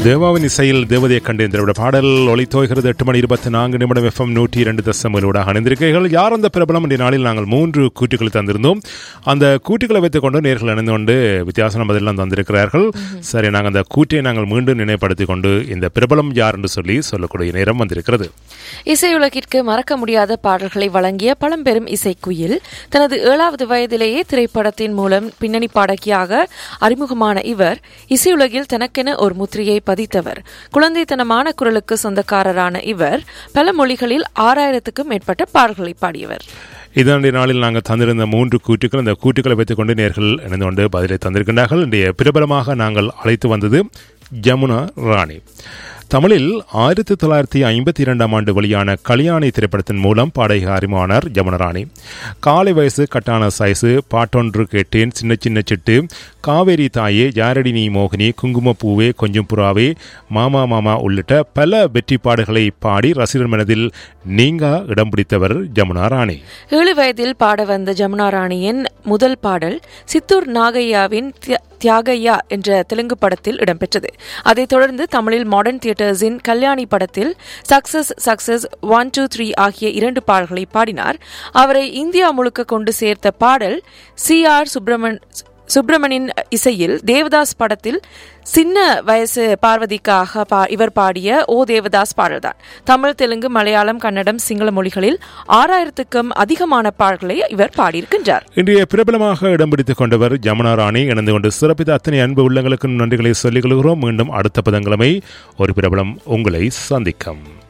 தேவாவின் இசையில் தேவதையை கண்டு இந்த பாடல் ஒளித்தோய்கிறது எட்டு மணி இருபத்தி நான்கு நிமிடம் எஃப்எம் நூற்றி இரண்டு தசமலோட அணிந்திருக்கிறீர்கள் யார் அந்த பிரபலம் என்ற நாளில் நாங்கள் மூன்று கூட்டுகளை தந்திருந்தோம் அந்த கூட்டுகளை வைத்துக் கொண்டு நேர்கள் அணிந்து கொண்டு வித்தியாசம் பதிலாம் தந்திருக்கிறார்கள் சரி நாங்கள் அந்த கூட்டை நாங்கள் மீண்டும் நினைப்படுத்திக் கொண்டு இந்த பிரபலம் யார் என்று சொல்லி சொல்லக்கூடிய நேரம் வந்திருக்கிறது இசையுலகிற்கு மறக்க முடியாத பாடல்களை வழங்கிய பழம்பெரும் இசைக்குயில் தனது ஏழாவது வயதிலேயே திரைப்படத்தின் மூலம் பின்னணி பாடகியாக அறிமுகமான இவர் இசையுலகில் தனக்கென ஒரு முத்திரையை பதித்தவர் குழந்தைத்தனமான குரலுக்கு சொந்தக்காரரான இவர் பல மொழிகளில் ஆறாயிரத்துக்கும் மேற்பட்ட பாடல்களை பாடியவர் இதனுடைய நாளில் நாங்கள் தந்திருந்த மூன்று கூட்டுகள் இந்த கூட்டுகளை வைத்துக் கொண்டு நேர்கள் இணைந்து கொண்டு பதிலை தந்திருக்கின்றார்கள் இன்றைய பிரபலமாக நாங்கள் அழைத்து வந்தது ஜமுனா ராணி தமிழில் ஆயிரத்தி தொள்ளாயிரத்தி ஐம்பத்தி இரண்டாம் ஆண்டு வெளியான கல்யாணி திரைப்படத்தின் மூலம் பாடகி அறிமுகமானார் ஜமுனராணி காலை வயசு கட்டான சைஸு பாட்டொன்று கேட்டேன் சின்ன சின்ன சிட்டு காவேரி தாயே யாரடி நீ மோகினி குங்குமப்பூவே கொஞ்சம் புறாவே மாமா மாமா உள்ளிட்ட பல வெற்றி பாடல்களை பாடி ரசிகர் மனதில் நீங்கா இடம் பிடித்தவர் ஜமுனா ராணி ஏழு வயதில் பாட வந்த ஜமுனா ராணியின் முதல் பாடல் சித்தூர் நாகையாவின் திய- தியாகையா என்ற தெலுங்கு படத்தில் இடம்பெற்றது அதைத் தொடர்ந்து தமிழில் மாடர்ன் தியேட்டர்ஸின் கல்யாணி படத்தில் success success one two three ஆகிய இரண்டு பாடல்களை பாடினார் அவரை இந்தியா முழுக்க கொண்டு சேர்த்த பாடல் சி ஆர் சுப்பிரமன் சுப்பிரமணியன் இசையில் தேவதாஸ் படத்தில் சின்ன வயசு பார்வதிக்காக பா- இவர் பாடிய ஓ தேவதாஸ் பாடல்தான் தமிழ் தெலுங்கு மலையாளம் கன்னடம் சிங்கள மொழிகளில் ஆறாயிரத்துக்கும் அதிகமான பாடல்களை இவர் பாடியிருக்கின்றார் இன்றைய பிரபலமாக இடம் பிடித்துக் கொண்டவர் ஜமுனா ராணி இணைந்து கொண்டு சிறப்பித்த அத்தனை அன்பு உள்ளங்களுக்கு நன்றிகளை சொல்லிக் கொள்கிறோம் மீண்டும் அடுத்த பதங்கிழமை ஒரு பிரபலம் உங்களை சந்திக்கும்